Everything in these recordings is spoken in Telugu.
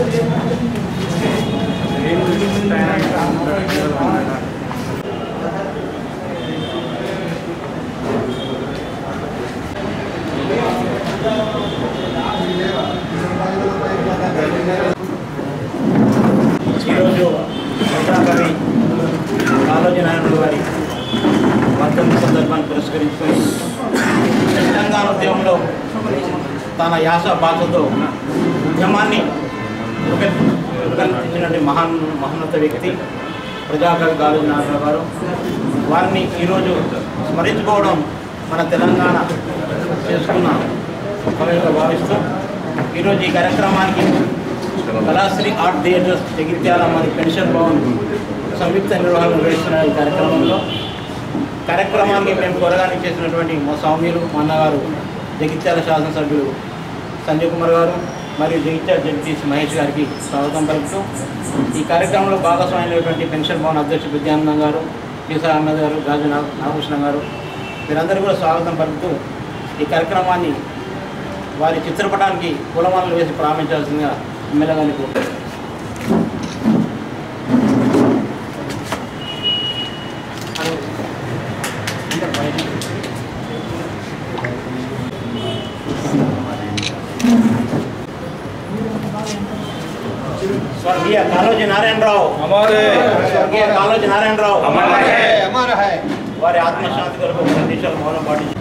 ఈరోజు కవి కాళోజీ నారాయణ గారి వర్ధంతి సందర్భాన్ని పురస్కరించుకొని తెలంగాణ ఉద్యమంలో తన యాస భాషతో ఉద్యమాన్ని రూపొందించినటువంటి మహాన్ మహోన్నత వ్యక్తి ప్రజాకవి కాళోజీ నారాయణ గారు వారిని ఈరోజు స్మరించుకోవడం మన తెలంగాణ చేసుకున్న కవిగా భావిస్తూ ఈరోజు ఈ కార్యక్రమానికి కళాశ్రీ ఆర్ట్ థియేటర్స్ జగిత్యాల మరి పెన్షన్ భవన్ సంయుక్త నిర్వహణ నిర్వహిస్తున్న ఈ కార్యక్రమంలో కార్యక్రమానికి మేము కొరగాని చేసినటువంటి మా సౌమ్యులు మా అన్నగారు జగిత్యాల శాసనసభ్యులు సంజయ్ కుమార్ గారు మరియు జగిత్యాల జగదీష్ మహేష్ గారికి స్వాగతం పలుకుతూ ఈ కార్యక్రమంలో భాగస్వామైనటువంటి పెన్షన్ భవన్ అధ్యక్షుడు విద్యానందం గారు పీసా అహ్మద్ గారు గాజు నాగ- నాగభూషణ గారు వీరందరూ కూడా స్వాగతం పలుకుతూ ఈ కార్యక్రమాన్ని వారి చిత్రపటానికి పూలమాలలు వేసి ప్రారంభించాల్సిందిగా ఎమ్మెల్యే గారిని కోరుతున్నాను. స్వర్గీయ కాళోజీ నారాయణరావు స్వర్గీయ కాళోజీ నారాయణరావు వారి ఆత్మశాంతి కొరకు ఒక నిమిషాలు మౌనం పాటించి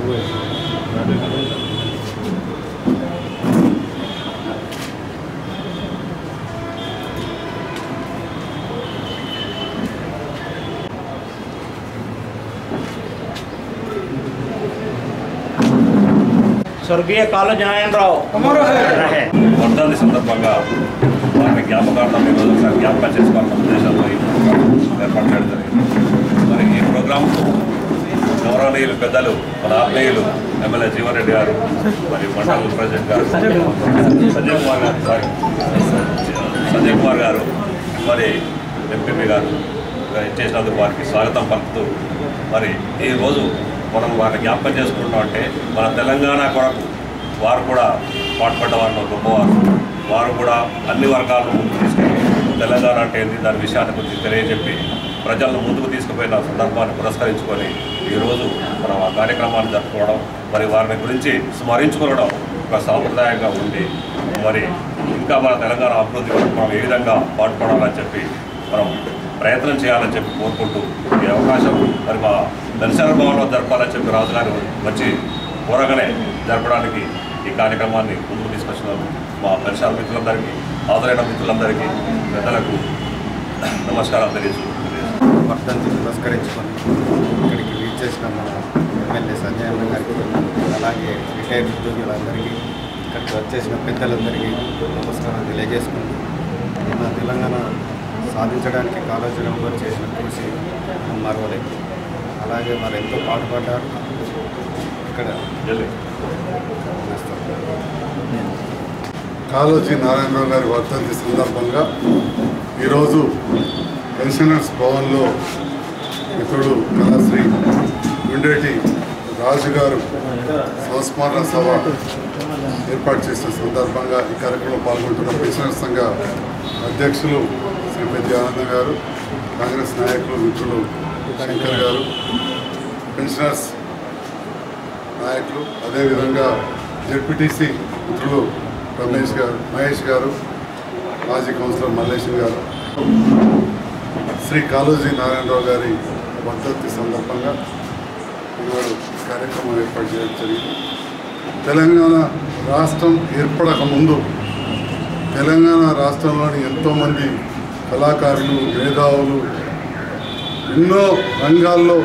స్వర్గీయ కాళోజీ నారాయణరావు వర్ధంతి సందర్భంగా వారిని జ్ఞాపకార్థం ఈరోజు ఒకసారి జ్ఞాపకం చేసుకోవాలన్న ఉద్దేశంతో ఈ ప్రోగ్రాం ఏర్పాటు చేయడం జరిగింది మరి ఈ ప్రోగ్రాంకు గౌరవనీయులు పెద్దలు మన ఆత్మీయులు ఎమ్మెల్యే జీవన్ గారు మరి మండల ప్రెసిడెంట్ గారు సంజయ్ కుమార్ గారు సారీ సంజయ్ కుమార్ గారు మరి ఎంపీపీ గారు చేసినందుకు వారికి స్వాగతం పలుకుతూ మరి ఈరోజు మనం వారిని జ్ఞాపకం చేసుకుంటాం అంటే మన తెలంగాణ కొరకు వారు కూడా పాటుపడ్డ వారిలో గొప్పవారు వారు కూడా అన్ని వర్గాలను ముందుకు తీసుకెళ్ళి తెలంగాణ అంటే ఏంటి దాని విషయాన్ని గురించి తెలియజెప్పి ప్రజలను ముందుకు తీసుకుపోయిన సందర్భాన్ని పురస్కరించుకొని ఈరోజు మనం ఆ కార్యక్రమాన్ని జరుపుకోవడం మరి వారిని గురించి స్మరించుకోవడం ఒక సాంప్రదాయంగా ఉండి మరి ఇంకా మన తెలంగాణ అభివృద్ధి కొరకు మనం ఏ విధంగా పాటుపడాలని చెప్పి మనం ప్రయత్నం చేయాలని చెప్పి కోరుకుంటూ ఈ అవకాశం మరి మా దర్శన భవన్లో జరపాలని చెప్పి రాజుగారు వచ్చి కోరగానే జరపడానికి ఈ కార్యక్రమాన్ని ముందుకు తీసుకొచ్చినారు మా పరిసర మిత్రులందరికీ హాజరైన మిత్రులందరికీ పెద్దలకు నమస్కారాలు తెలియజు వర్ధంతి పురస్కరించుకొని ఇక్కడికి రీచ్ చేసిన మన ఎమ్మెల్యే సంజయ్ అన్న గారికి అలాగే రిటైర్డ్ ఉద్యోగులందరికీ ఇక్కడికి వచ్చేసిన పెద్దలందరికీ నమస్కారం తెలియజేసుకుంటూ మన తెలంగాణ సాధించడానికి కాళేశ్వరంలో చేసిన కృషి మరవలేదు అలాగే మరి ఎంతో పాటుపడ్డారు ఇక్కడ కాళోజీ నారాయణరావు గారి వర్ధంతి సందర్భంగా ఈరోజు పెన్షనర్స్ భవన్లో మిత్రుడు కళాశ్రీ గుండేటి రాజు గారు సంస్మరణ సభ ఏర్పాటు చేసిన సందర్భంగా ఈ కార్యక్రమంలో పాల్గొంటున్న పెన్షనర్ సంఘ అధ్యక్షులు శ్రీ పెద్ది ఆనంద్ గారు కాంగ్రెస్ నాయకులు మిత్రులు శంకర్ గారు పెన్షనర్స్ నాయకులు అదేవిధంగా జెడ్పీటీసీ మిత్రులు రమేష్ గారు మహేష్ గారు మాజీ కౌన్సిలర్ మల్లేశ్వర్ గారు శ్రీ కాళోజీ నారాయణరావు గారి వర్ధంతి సందర్భంగా ఈనాడు కార్యక్రమం ఏర్పాటు చేయడం జరిగింది తెలంగాణ రాష్ట్రం ఏర్పడక ముందు తెలంగాణ రాష్ట్రంలోని ఎంతోమంది కళాకారులు మేధావులు ఎన్నో రంగాల్లో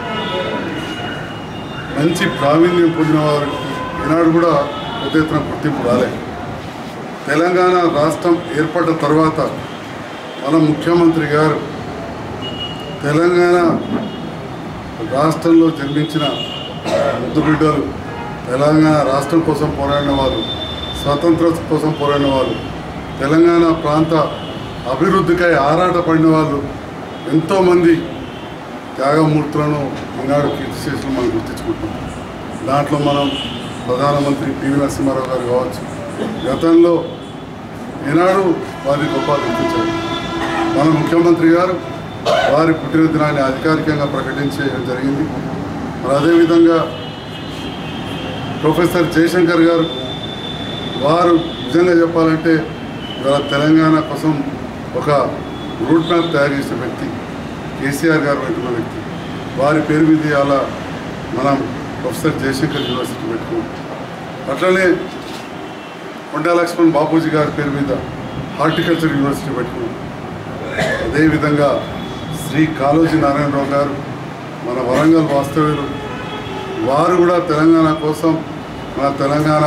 మంచి ప్రావీణ్యం పొందిన వారు ఈనాడు కూడా పెద్ద ఎత్తున గుర్తింపు రాలేదు తెలంగాణ రాష్ట్రం ఏర్పడ్డ తర్వాత మన ముఖ్యమంత్రి గారు తెలంగాణ రాష్ట్రంలో జన్మించిన ముద్దు బిడ్డలు తెలంగాణ రాష్ట్రం కోసం పోరాడిన వారు స్వతంత్ర కోసం పోరాడిన వాళ్ళు తెలంగాణ ప్రాంత అభివృద్ధికై ఆరాటపడిన వాళ్ళు ఎంతోమంది త్యాగమూర్తులను ఈనాడు కీర్తి చేసిన మనం గుర్తించుకుంటున్నాం దాంట్లో మనం ప్రధానమంత్రి పివి నరసింహారావు గారు కావచ్చు గతంలో ఈనాడు వారిని గొప్ప గుర్తించారు మన ముఖ్యమంత్రి గారు వారి పుట్టినదినాన్ని అధికారికంగా ప్రకటించడం జరిగింది మరి అదేవిధంగా ప్రొఫెసర్ జయశంకర్ గారు వారు నిజంగా చెప్పాలంటే ఇవాళ తెలంగాణ కోసం ఒక రూట్ మ్యాప్ తయారు చేసిన వ్యక్తి కేసీఆర్ గారు వెంటున్న వ్యక్తి వారి పేరు మీద అలా మనం ప్రొఫెసర్ జయశంకర్ యూనివర్సిటీ పెట్టుకున్నాం అట్లనే కొండా లక్ష్మణ్ బాపూజీ గారి పేరు మీద హార్టికల్చర్ యూనివర్సిటీ పెట్టుకున్నాం అదేవిధంగా శ్రీ కాళోజీ నారాయణరావు గారు మన వరంగల్ వాస్తవ్యులు వారు కూడా తెలంగాణ కోసం మన తెలంగాణ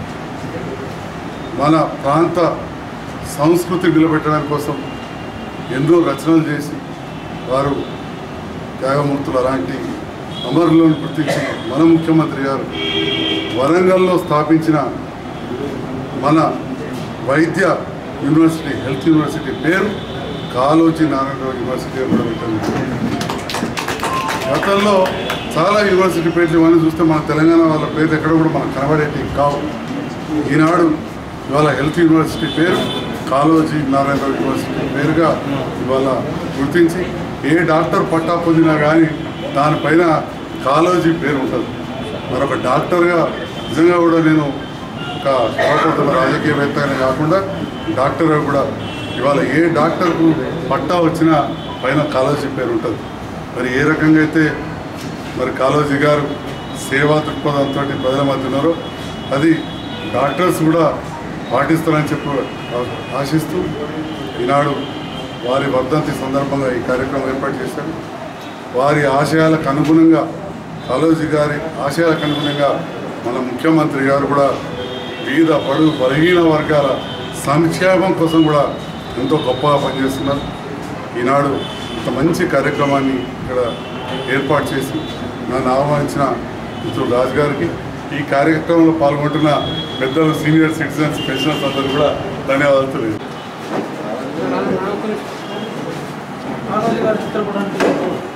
మన ప్రాంత సంస్కృతి నిలబెట్టడం కోసం ఎన్నో రచనలు చేసి వారు త్యాగమూర్తులు అలాంటి అమరులను గుర్తించి మన ముఖ్యమంత్రి గారు వరంగల్లో స్థాపించిన మన వైద్య యూనివర్సిటీ హెల్త్ యూనివర్సిటీ పేరు కాలోజీ నారాయణరావు యూనివర్సిటీ అని కూడా పెట్టారు గతంలో చాలా యూనివర్సిటీ పేర్లు ఇవన్నీ చూస్తే మన తెలంగాణ వాళ్ళ పేర్లు ఎక్కడ కూడా మనకు కనబడేటి కావు ఈనాడు ఇవాళ హెల్త్ యూనివర్సిటీ పేరు కాలోజీ నారాయణరావు యూనివర్సిటీ పేరుగా ఇవాళ గుర్తించి ఏ డాక్టర్ పట్టా పొందినా కానీ దానిపైన కాలోజీ పేరు ఉంటుంది మరొక డాక్టర్గా నిజంగా కూడా నేను ఒక కోటంత రాజకీయవేత్తగానే కాకుండా డాక్టర్గా కూడా ఇవాళ ఏ డాక్టర్కు పట్టా వచ్చినా పైన కాలోజీ పేరు ఉంటుంది మరి ఏ రకంగా అయితే మరి కాళోజీ గారు సేవా దృక్పథంతో ప్రజల మధ్య ఉన్నారో అది డాక్టర్స్ కూడా పాటిస్తారని చెప్పి ఆ- ఆశిస్తూ ఈనాడు వారి వర్ధంతి సందర్భంగా ఈ కార్యక్రమం ఏర్పాటు చేశారు వారి ఆశయాలకు అనుగుణంగా కాళోజీ గారి ఆశయాలకు అనుగుణంగా మన ముఖ్యమంత్రి గారు కూడా వివిధ బడుగు బలహీన వర్గాల సంక్షేమం కోసం కూడా ఎంతో గొప్పగా పనిచేస్తున్నారు ఈనాడు ఇంత మంచి కార్యక్రమాన్ని ఇక్కడ ఏర్పాటు చేసి నన్ను ఆహ్వానించిన మిత్రుడు రాజు గారికి ఈ కార్యక్రమంలో పాల్గొంటున్న పెద్దలు సీనియర్ సిటిజన్స్ పెన్షనర్స్ అందరూ కూడా ధన్యవాదాలు తెలియజేస్తున్నాను. ఆరోగ్య గారి చిత్రపటానికి